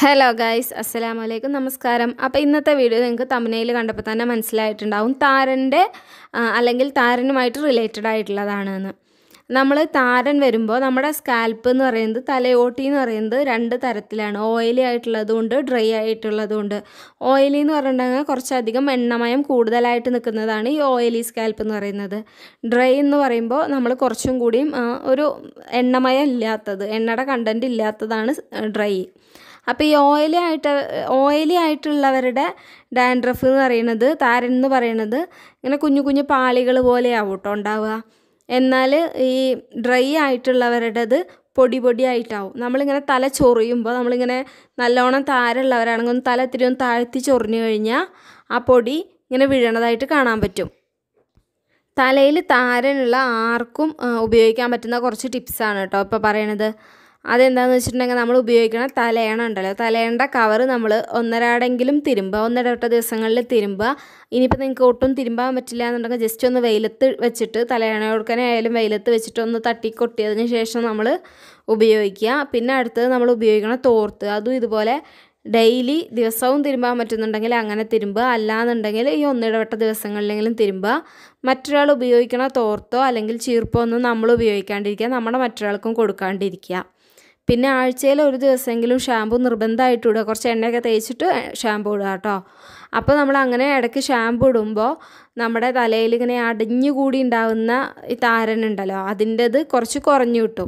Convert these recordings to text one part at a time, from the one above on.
hello guys അസ്സലാമു അലൈക്കും നമസ്കാരം അപ്പോൾ ഇന്നത്തെ വീഡിയോ നിങ്ങൾക്ക് തമിനയിൽ കണ്ടപ്പോൾ തന്നെ മനസ്സിലായിട്ടുണ്ടാവും താരൻ്റെ ആ, അല്ലെങ്കിൽ താരനുമായിട്ട് റിലേറ്റഡ് ആയിട്ടുള്ളതാണ് എന്ന് നമ്മൾ താരൻ വരുമ്പോൾ നമ്മുടെ സ്കാൽപ്പ് എന്ന് പറയുന്നത് തലയോട്ടി എന്ന് പറയുന്നത് രണ്ട് തരത്തിലാണ് ഓയിലി ആയിട്ടുള്ളതുകൊണ്ട് ഡ്രൈ ആയിട്ടുള്ളതുകൊണ്ട് ഓയിലി എന്ന് പറഞ്ഞിട്ടുണ്ടെങ്കിൽ കുറച്ചധികം എണ്ണമയം കൂടുതലായിട്ട് നിൽക്കുന്നതാണ് ഈ ഓയിലി സ്കാൽപ്പ് എന്ന് പറയുന്നത് ഡ്രൈ എന്ന് പറയുമ്പോൾ നമ്മൾ കുറച്ചും കൂടിയും ആ, ഒരു എണ്ണമയം ഇല്ലാത്തത് എണ്ണയുടെ കണ്ടൻറ്റ് ഇല്ലാത്തതാണ് ഡ്രൈ അപ്പോൾ ഈ ഓയിലി ആയിട്ട് ഓയിലി ആയിട്ടുള്ളവരുടെ ഡാൻഡ്രഫ് എന്ന് പറയുന്നത് താരൻ എന്ന് പറയുന്നത് ഇങ്ങനെ കുഞ്ഞു കുഞ്ഞു പാളികൾ പോലെയാവും കേട്ടോ ഉണ്ടാവുക എന്നാൽ ഈ ഡ്രൈ ആയിട്ടുള്ളവരുടേത് പൊടി പൊടി ആയിട്ടാവും നമ്മളിങ്ങനെ തല ചൊറിയുമ്പോൾ നമ്മളിങ്ങനെ നല്ലോണം താരമുള്ളവരാണെങ്കിൽ ഒന്ന് തല ഇത്തിരി ഒന്ന് താഴ്ത്തി ചൊറിഞ്ഞു കഴിഞ്ഞാൽ ആ പൊടി ഇങ്ങനെ വീഴണതായിട്ട് കാണാൻ പറ്റും തലയിൽ താരനുള്ള ആർക്കും ആ, ഉപയോഗിക്കാൻ പറ്റുന്ന കുറച്ച് ടിപ്സാണ് കേട്ടോ ഇപ്പോൾ പറയണത് അതെന്താണെന്ന് വെച്ചിട്ടുണ്ടെങ്കിൽ നമ്മൾ ഉപയോഗിക്കണ തലയണ ഉണ്ടല്ലോ തലയണയുടെ കവർ നമ്മൾ ഒന്നരാടെങ്കിലും തിരുമ്പുക ഒന്നിടവിട്ട ദിവസങ്ങളിൽ തിരുമ്പുക ഇനിയിപ്പോൾ നിങ്ങൾക്ക് ഒട്ടും തിരുമ്പാൻ പറ്റില്ല എന്നുണ്ടെങ്കിൽ ജസ്റ്റ് ഒന്ന് വെയിലത്ത് വെച്ചിട്ട് തലയണ കൊടുക്കാനേ ആയാലും വെയിലത്ത് വെച്ചിട്ട് ഒന്ന് തട്ടി കൊട്ടിയതിന് ശേഷം നമ്മൾ ഉപയോഗിക്കുക പിന്നെ അടുത്തത് നമ്മൾ ഉപയോഗിക്കണ തോർത്ത് അതും ഇതുപോലെ ഡെയിലി ദിവസവും തിരുമ്പാൻ പറ്റുന്നുണ്ടെങ്കിൽ അങ്ങനെ തിരുമ്പുക അല്ലാന്നുണ്ടെങ്കിൽ ഈ ഒന്നിടവിട്ട ദിവസങ്ങളിലെങ്കിലും തിരുമ്പുക മറ്റൊരാൾ ഉപയോഗിക്കണ തോർത്തോ അല്ലെങ്കിൽ ചീർപ്പോ ഒന്നും നമ്മൾ ഉപയോഗിക്കാണ്ടിരിക്കുക നമ്മുടെ മറ്റൊരാൾക്കും കൊടുക്കാണ്ടിരിക്കുക പിന്നെ ആഴ്ചയിൽ ഒരു ദിവസമെങ്കിലും ഷാമ്പു നിർബന്ധമായിട്ട് ഇടുക കുറച്ച് എണ്ണയൊക്കെ തേച്ചിട്ട് ഷാമ്പു ഇടുക കേട്ടോ അപ്പോൾ നമ്മൾ അങ്ങനെ ഇടയ്ക്ക് ഷാമ്പു ഇടുമ്പോൾ നമ്മുടെ തലയിൽ ഇങ്ങനെ അടിഞ്ഞുകൂടി ഉണ്ടാവുന്ന ഈ താരനുണ്ടല്ലോ അതിൻ്റെത് കുറച്ച് കുറഞ്ഞു കിട്ടും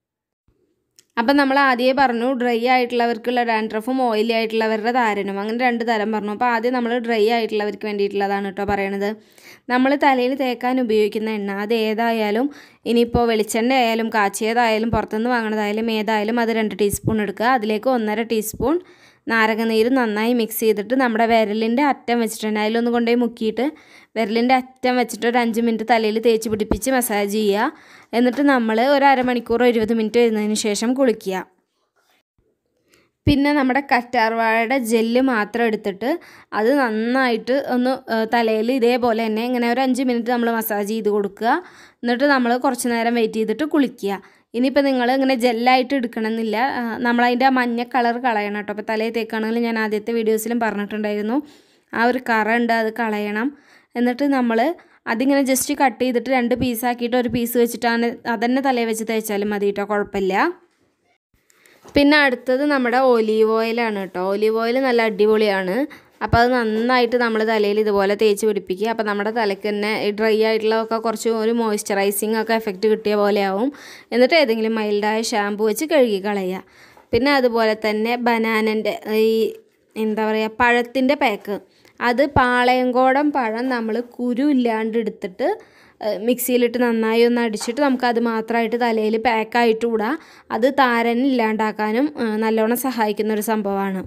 അപ്പം നമ്മൾ ആദ്യമേ പറഞ്ഞു ഡ്രൈ ആയിട്ടുള്ളവർക്കുള്ള ഡാൻഡ്രഫും ഓയിലി ആയിട്ടുള്ളവരുടെ താരനും അങ്ങനെ രണ്ട് തരം പറഞ്ഞു അപ്പോൾ ആദ്യം നമ്മൾ ഡ്രൈ ആയിട്ടുള്ളവർക്ക് വേണ്ടിയിട്ടുള്ളതാണ് കേട്ടോ പറയണത് നമ്മൾ തലയിൽ തേക്കാൻ ഉപയോഗിക്കുന്ന എണ്ണ അത് ഏതായാലും ഇനിയിപ്പോൾ വെളിച്ചെണ്ണ ആയാലും കാച്ചിയതായാലും പുറത്തുനിന്ന് വാങ്ങണതായാലും ഏതായാലും അത് രണ്ട് ടീസ്പൂൺ എടുക്കുക അതിലേക്ക് ഒന്നര ടീസ്പൂൺ നാരങ്ങനീര് നന്നായി മിക്സ് ചെയ്തിട്ട് നമ്മുടെ വിരലിൻ്റെ അറ്റം വെച്ചിട്ടുണ്ട് അതിലൊന്ന് കൊണ്ടുപോയി മുക്കിയിട്ട് വിരലിൻ്റെ അറ്റം വെച്ചിട്ട് ഒരു അഞ്ച് മിനിറ്റ് തലയിൽ തേച്ച് പിടിപ്പിച്ച് മസാജ് ചെയ്യുക എന്നിട്ട് നമ്മൾ ഒരു അരമണിക്കൂറോ ഇരുപത് മിനിറ്റ് വരുന്നതിന് ശേഷം കുളിക്കുക പിന്നെ നമ്മുടെ കറ്റാർവാഴയുടെ ജെല്ല് മാത്രം എടുത്തിട്ട് അത് നന്നായിട്ട് ഒന്ന് തലയിൽ ഇതേപോലെ തന്നെ ഇങ്ങനെ ഒരു അഞ്ച് മിനിറ്റ് നമ്മൾ മസാജ് ചെയ്ത് കൊടുക്കുക എന്നിട്ട് നമ്മൾ കുറച്ച് നേരം വെയിറ്റ് ചെയ്തിട്ട് കുളിക്കുക ഇനിയിപ്പോൾ നിങ്ങൾ ഇങ്ങനെ ജെല്ലായിട്ട് എടുക്കണമെന്നില്ല ആ, നമ്മളതിൻ്റെ ആ മഞ്ഞ കളർ കളയണം കേട്ടോ അപ്പോൾ തലയിൽ തേക്കുകയാണെങ്കിൽ ഞാൻ ആദ്യത്തെ വീഡിയോസിലും പറഞ്ഞിട്ടുണ്ടായിരുന്നു ആ ഒരു കറ ഉണ്ട് അത് കളയണം എന്നിട്ട് നമ്മൾ അതിങ്ങനെ ജസ്റ്റ് കട്ട് ചെയ്തിട്ട് രണ്ട് പീസാക്കിയിട്ട് ഒരു പീസ് വെച്ചിട്ടാണ് അതന്നെ തലയിൽ വെച്ച് തേച്ചാലും മതി കേട്ടോ കുഴപ്പമില്ല പിന്നെ അടുത്തത് നമ്മുടെ ഒലീവ് ഓയിലാണ് കേട്ടോ ഒലീവ് ഓയിൽ നല്ല അടിപൊളിയാണ് അപ്പോൾ അത് നന്നായിട്ട് നമ്മൾ തലയിൽ ഇതുപോലെ തേച്ച് പിടിപ്പിക്കുക അപ്പോൾ നമ്മുടെ തലയ്ക്ക് തന്നെ ഈ ഡ്രൈ ആയിട്ടുള്ളതൊക്കെ കുറച്ച് ഒരു മോയ്സ്ചറൈസിങ് ഒക്കെ എഫക്റ്റ് കിട്ടിയ പോലെയാവും എന്നിട്ട് ഏതെങ്കിലും മൈൽഡായ ഷാമ്പു വെച്ച് കഴുകി കളയുക പിന്നെ അതുപോലെ തന്നെ ബനാനൻ്റെ ഈ എന്താ പറയുക പഴത്തിൻ്റെ പാക്ക് അത് പാളയങ്കോടൻ പഴം നമ്മൾ കുരു ഇല്ലാണ്ട് എടുത്തിട്ട് ഏഹ് മിക്സിയിലിട്ട് നന്നായി ഒന്ന് അടിച്ചിട്ട് നമുക്കത് മാത്രമായിട്ട് തലയിൽ പാക്കായിട്ട് ഇടാം അത് താരൻ ഇല്ലാണ്ടാക്കാനും ഏഹ് നല്ലോണം സഹായിക്കുന്ന ഒരു സംഭവമാണ്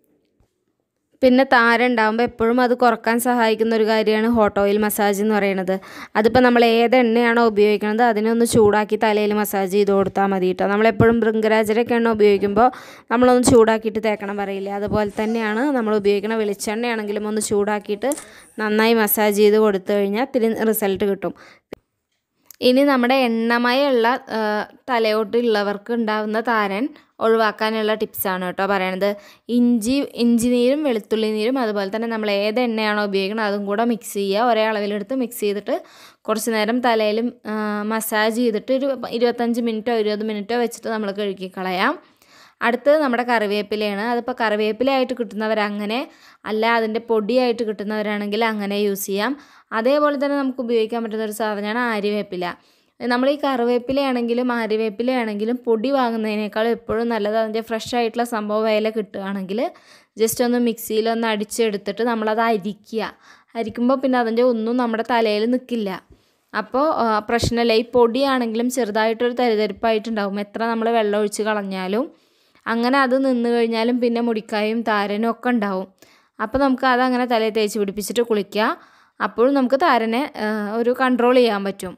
പിന്നെ താരൻ ഉണ്ടാകുമ്പോൾ എപ്പോഴും അത് കുറക്കാൻ സഹായിക്കുന്ന ഒരു കാര്യമാണ് ഹോട്ട് ഓയിൽ മസാജ് എന്ന് പറയുന്നത് അതിപ്പോൾ നമ്മൾ ഏത് എണ്ണയാണോ ഉപയോഗിക്കുന്നത് അതിനൊന്ന് ചൂടാക്കി തലയിൽ മസാജ് ചെയ്ത് കൊടുത്താൽ മതി കേട്ടോ നമ്മളെപ്പോഴും ബൃങ്കരാജരൊക്കെ എണ്ണ ഉപയോഗിക്കുമ്പോൾ നമ്മളൊന്ന് ചൂടാക്കിയിട്ട് തേക്കണം പറയില്ലേ അതുപോലെ തന്നെയാണ് നമ്മൾ ഉപയോഗിക്കുന്ന വെളിച്ചെണ്ണയാണെങ്കിലും ഒന്ന് ചൂടാക്കിയിട്ട് നന്നായി മസാജ് ചെയ്ത് കൊടുത്തു കഴിഞ്ഞാൽ ഇത്തിരി റിസൾട്ട് കിട്ടും ഇനി നമ്മുടെ എണ്ണമയമുള്ള ആ, തലയോട്ടുള്ളവർക്ക് ഉണ്ടാവുന്ന താരൻ ഒഴിവാക്കാനുള്ള ടിപ്സാണ് കേട്ടോ പറയണത് ഇഞ്ചി ഇഞ്ചി നീരും വെളുത്തുള്ളി നീരും അതുപോലെ തന്നെ നമ്മൾ ഏത് എണ്ണയാണോ ഉപയോഗിക്കുന്നത് അതും കൂടെ മിക്സ് ചെയ്യുക ഒരേ അളവിലെടുത്ത് മിക്സ് ചെയ്തിട്ട് കുറച്ച് നേരം തലയിൽ മസാജ് ചെയ്തിട്ട് ഒരു ഇരുപത്തഞ്ച് മിനിറ്റോ ഇരുപത് മിനിറ്റോ വെച്ചിട്ട് നമ്മൾ കഴുകി കളയാം അടുത്തത് നമ്മുടെ കറിവേപ്പിലയാണ് അതിപ്പോൾ കറിവേപ്പിലയായിട്ട് കിട്ടുന്നവരങ്ങനെ അല്ല അതിൻ്റെ പൊടിയായിട്ട് കിട്ടുന്നവരാണെങ്കിൽ അങ്ങനെ യൂസ് ചെയ്യാം അതേപോലെ തന്നെ നമുക്ക് ഉപയോഗിക്കാൻ പറ്റുന്ന ഒരു സാധനമാണ് ആര്യവേപ്പില നമ്മൾ ഈ കറിവേപ്പിലയാണെങ്കിലും ആര്യവേപ്പിലയാണെങ്കിലും പൊടി വാങ്ങുന്നതിനേക്കാളും എപ്പോഴും നല്ലത് അതിൻ്റെ ഫ്രഷ് ആയിട്ടുള്ള സംഭവം വില കിട്ടുകയാണെങ്കിൽ ജസ്റ്റ് ഒന്ന് മിക്സിയിലൊന്ന് അടിച്ചെടുത്തിട്ട് നമ്മളത് അരിക്കുക അരിക്കുമ്പോൾ പിന്നെ അതിൻ്റെ ഒന്നും നമ്മുടെ തലയിൽ നിൽക്കില്ല അപ്പോൾ ആ, പ്രശ്നമില്ല ഈ പൊടിയാണെങ്കിലും ചെറുതായിട്ടൊരു തരിതരിപ്പായിട്ടുണ്ടാവും എത്ര നമ്മൾ വെള്ളം ഒഴിച്ച് കളഞ്ഞാലും അങ്ങനെ അത് നിന്ന് കഴിഞ്ഞാലും പിന്നെ മുടിക്കായും താരനും ഒക്കെ ഉണ്ടാവും അപ്പോൾ നമുക്ക് അതങ്ങനെ തലയിൽ തേച്ച് പിടിപ്പിച്ചിട്ട് കുളിക്കുക അപ്പോഴും നമുക്ക് താരനെ ആ, ഒരു കൺട്രോൾ ചെയ്യാൻ പറ്റും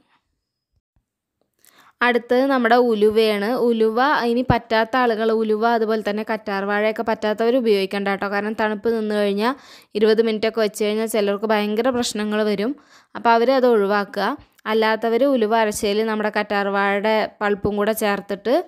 അടുത്തത് നമ്മുടെ ഉലുവയാണ് ഉലുവ ഇനി പറ്റാത്ത ആളുകൾ ഉലുവ അതുപോലെ തന്നെ കറ്റാർവാഴയൊക്കെ പറ്റാത്തവർ ഉപയോഗിക്കണ്ട കേട്ടോ കാരണം തണുപ്പ് നിന്ന് കഴിഞ്ഞാൽ ഇരുപത് മിനിറ്റ് ഒക്കെ വെച്ച് കഴിഞ്ഞാൽ ചിലർക്ക് ഭയങ്കര പ്രശ്നങ്ങൾ വരും അപ്പോൾ അവർ അത് ഒഴിവാക്കുക അല്ലാത്തവർ ഉലുവ അരച്ചതിൽ നമ്മുടെ കറ്റാർവാഴയുടെ പൾപ്പും കൂടെ ചേർത്തിട്ട്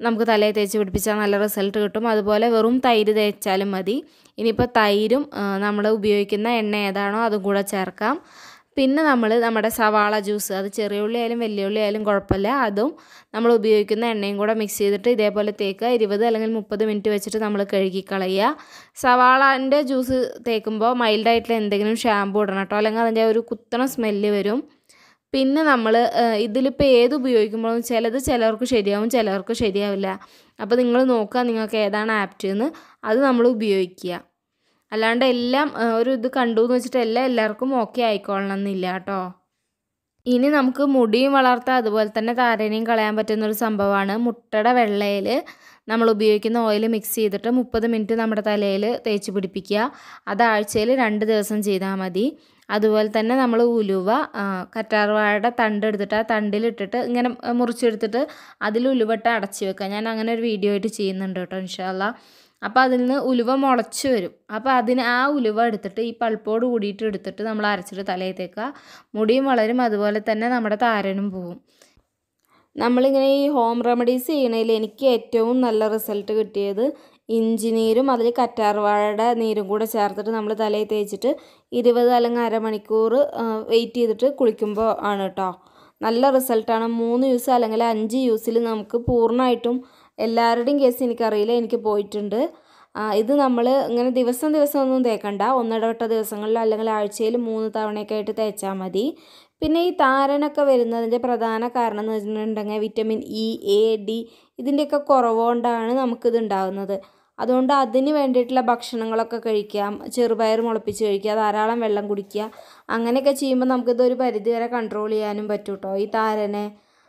നമുക്ക് തലയിൽ തേച്ച് പിടിപ്പിച്ചാൽ നല്ല റിസൾട്ട് കിട്ടും അതുപോലെ വെറും തൈര് തേച്ചാലും മതി ഇനിയിപ്പോൾ തൈരും നമ്മൾ ഉപയോഗിക്കുന്ന എണ്ണ ഏതാണോ അതും കൂടെ ചേർക്കാം പിന്നെ നമ്മൾ നമ്മുടെ സവാള ജ്യൂസ് അത് ചെറിയ ഉള്ളി ആയാലും വലിയ ഉള്ളി ആയാലും കുഴപ്പമില്ല അതും നമ്മൾ ഉപയോഗിക്കുന്ന എണ്ണയും കൂടെ മിക്സ് ചെയ്തിട്ട് ഇതേപോലെ തേക്കുക ഇരുപത് അല്ലെങ്കിൽ മുപ്പത് മിനിറ്റ് വെച്ചിട്ട് നമ്മൾ കഴുകി കളയുക സവാളൻ്റെ ജ്യൂസ് തേക്കുമ്പോൾ മൈൽഡായിട്ടുള്ള എന്തെങ്കിലും ഷാമ്പു ഇടണം കേട്ടോ അല്ലെങ്കിൽ അതിൻ്റെ ഒരു കുത്തണ സ്മെല്ല് വരും പിന്നെ നമ്മൾ ഇതിലിപ്പോൾ ഏത് ഉപയോഗിക്കുമ്പോഴും ചിലത് ചിലർക്ക് ശരിയാവും ചിലർക്ക് ശരിയാവില്ല അപ്പോൾ നിങ്ങൾ നോക്കുക നിങ്ങൾക്ക് ഏതാണ് ആപ്റ്റ് എന്ന് അത് നമ്മൾ ഉപയോഗിക്കുക അല്ലാണ്ട് എല്ലാം ഒരു ഇത് കണ്ടു എന്ന് വെച്ചിട്ട് എല്ലാം എല്ലാവർക്കും ഓക്കെ ആയിക്കൊള്ളണം എന്നില്ല കേട്ടോ ഇനി നമുക്ക് മുടിയും വളർത്താം അതുപോലെ തന്നെ താരനെയും കളയാൻ പറ്റുന്ന ഒരു സംഭവമാണ് മുട്ടയുടെ വെള്ളയിൽ നമ്മൾ ഉപയോഗിക്കുന്ന ഓയിൽ മിക്സ് ചെയ്തിട്ട് മുപ്പത് മിനിറ്റ് നമ്മുടെ തലയിൽ തേച്ച് പിടിപ്പിക്കുക അത് ആഴ്ചയിൽ രണ്ട് ദിവസം ചെയ്താൽ മതി അതുപോലെ തന്നെ നമ്മൾ ഉലുവ കറ്റാർവാഴയുടെ തണ്ട് എടുത്തിട്ട് ആ തണ്ടിലിട്ടിട്ട് ഇങ്ങനെ മുറിച്ചെടുത്തിട്ട് അതിൽ ഉലുവട്ട് അടച്ച് വെക്കുക ഞാൻ അങ്ങനെ ഒരു വീഡിയോ ആയിട്ട് ചെയ്യുന്നുണ്ട് കേട്ടോ ഇൻഷാല്ല അപ്പോൾ അതിൽ നിന്ന് ഉലുവ മുളച്ച് വരും അപ്പോൾ അതിന് ആ ഉലുവ എടുത്തിട്ട് ഈ പൾപ്പോട് കൂടിയിട്ട് എടുത്തിട്ട് നമ്മൾ അരച്ചിട്ട് തലയിൽ തേക്കുക മുടിയും വളരും അതുപോലെ തന്നെ നമ്മുടെ താരനും പോവും നമ്മളിങ്ങനെ ഈ ഹോം റെമഡീസ് ചെയ്യണതിൽ എനിക്ക് ഏറ്റവും നല്ല റിസൾട്ട് കിട്ടിയത് ഇഞ്ചി നീരും അതിൽ കറ്റാർവാഴയുടെ നീരും കൂടെ ചേർത്തിട്ട് നമ്മൾ തലയിൽ തേച്ചിട്ട് ഇരുപത് അല്ലെങ്കിൽ അരമണിക്കൂർ വെയിറ്റ് ചെയ്തിട്ട് കുളിക്കുമ്പോൾ ആണ് കേട്ടോ നല്ല റിസൾട്ടാണ് മൂന്ന് യൂസ് അല്ലെങ്കിൽ അഞ്ച് യൂസിൽ നമുക്ക് പൂർണ്ണമായിട്ടും എല്ലാവരുടെയും കേസ് എനിക്കറിയില്ല എനിക്ക് പോയിട്ടുണ്ട് ഇത് നമ്മൾ ഇങ്ങനെ ദിവസം ദിവസം ഒന്നും തേക്കണ്ട ഒന്നിടവിട്ട ദിവസങ്ങളിൽ അല്ലെങ്കിൽ ആഴ്ചയിൽ മൂന്ന് തവണയൊക്കെ ആയിട്ട് തേച്ചാൽ മതി പിന്നെ ഈ താരനൊക്കെ വരുന്നതിൻ്റെ പ്രധാന കാരണം എന്ന് വെച്ചിട്ടുണ്ടെങ്കിൽ വിറ്റമിൻ ഇ എ ഡി ഇതിൻ്റെയൊക്കെ കുറവുകൊണ്ടാണ് നമുക്കിത് ഉണ്ടാകുന്നത് അതുകൊണ്ട് അതിന് വേണ്ടിയിട്ടുള്ള ഭക്ഷണങ്ങളൊക്കെ കഴിക്കാം ചെറുപയർ മുളപ്പിച്ച് കഴിക്കുക ധാരാളം വെള്ളം കുടിക്കുക അങ്ങനെയൊക്കെ ചെയ്യുമ്പോൾ നമുക്കിതൊരു പരിധിവരെ കൺട്രോൾ ചെയ്യാനും പറ്റും കേട്ടോ ഈ താരനെ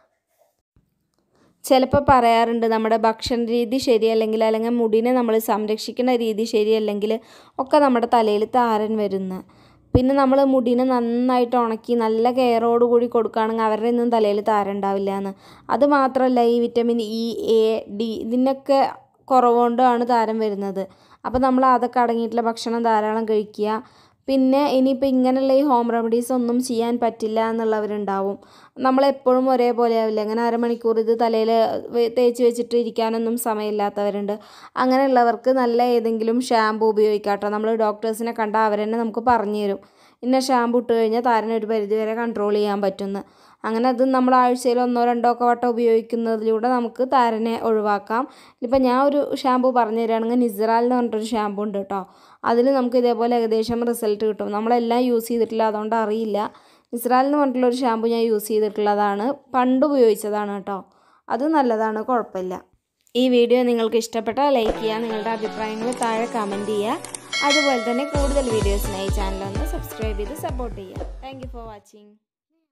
ചിലപ്പോൾ പറയാറുണ്ട് നമ്മുടെ ഭക്ഷണ രീതി ശരിയല്ലെങ്കിൽ അല്ലെങ്കിൽ മുടിനെ നമ്മൾ സംരക്ഷിക്കുന്ന രീതി ശരിയല്ലെങ്കിൽ ഒക്കെ നമ്മുടെ തലയിൽ താരൻ വരുന്ന പിന്നെ നമ്മൾ മുടിനെ നന്നായിട്ട് ഉണക്കി നല്ല കെയറോട് കൂടി കൊടുക്കുകയാണെങ്കിൽ അവരുടെ ഒന്നും തലയിൽ താരൻ ഉണ്ടാവില്ല എന്ന് അത് മാത്രമല്ല ഈ വിറ്റമിൻ ഇ എ ഡി ഇതിനൊക്കെ കുറവുകൊണ്ടാണ് താരം വരുന്നത് അപ്പോൾ നമ്മൾ അതൊക്കെ അടങ്ങിയിട്ടുള്ള ഭക്ഷണം ധാരാളം കഴിക്കുക പിന്നെ ഇനിയിപ്പോൾ ഇങ്ങനെയുള്ള ഈ ഹോം റെമഡീസ് ഒന്നും ചെയ്യാൻ പറ്റില്ല എന്നുള്ളവരുണ്ടാവും നമ്മളെപ്പോഴും ഒരേപോലെ ആവില്ല അങ്ങനെ അരമണിക്കൂർ ഇത് തലയിൽ തേച്ച് വെച്ചിട്ട് ഇരിക്കാനൊന്നും സമയമില്ലാത്തവരുണ്ട് അങ്ങനെയുള്ളവർക്ക് നല്ല ഏതെങ്കിലും ഷാമ്പു ഉപയോഗിക്കാം കേട്ടോ നമ്മൾ ഡോക്ടേഴ്സിനെ കണ്ടാൽ അവർ തന്നെ നമുക്ക് പറഞ്ഞു തരും ഇന്ന ഷാമ്പു ഇട്ട് കഴിഞ്ഞാൽ താരനെ ഒരു പരിധി വരെ കൺട്രോൾ ചെയ്യാൻ പറ്റുമെന്ന് അങ്ങനെ അത് നമ്മൾ ആഴ്ചയിൽ ഒന്നോ രണ്ടോ ഒക്കെ വട്ടം ഉപയോഗിക്കുന്നതിലൂടെ നമുക്ക് താരനെ ഒഴിവാക്കാം ഇപ്പം ഞാൻ ഒരു ഷാമ്പു പറഞ്ഞു തരികയാണെങ്കിൽ നിസറാൽ എന്ന് പറഞ്ഞിട്ടൊരു ഷാമ്പു ഉണ്ട് കേട്ടോ അതിൽ നമുക്ക് ഇതേപോലെ ഏകദേശം റിസൾട്ട് കിട്ടും നമ്മളെല്ലാം യൂസ് ചെയ്തിട്ടില്ല അതുകൊണ്ട് അറിയില്ല നിസ്രാൽ എന്ന് പറഞ്ഞിട്ടുള്ളൊരു ഷാമ്പു ഞാൻ യൂസ് ചെയ്തിട്ടുള്ളതാണ് പണ്ട് ഉപയോഗിച്ചതാണ് കേട്ടോ അത് നല്ലതാണ് കുഴപ്പമില്ല ഈ വീഡിയോ നിങ്ങൾക്ക് ഇഷ്ടപ്പെട്ടാൽ ലൈക്ക് ചെയ്യുക നിങ്ങളുടെ അഭിപ്രായങ്ങൾ താഴെ കമൻറ്റ് ചെയ്യുക അതുപോലെ തന്നെ കൂടുതൽ വീഡിയോസിനായി ചാനൽ ഒന്ന് സബ്സ്ക്രൈബ് ചെയ്ത് സപ്പോർട്ട് ചെയ്യുക താങ്ക് ഫോർ വാച്ചിങ്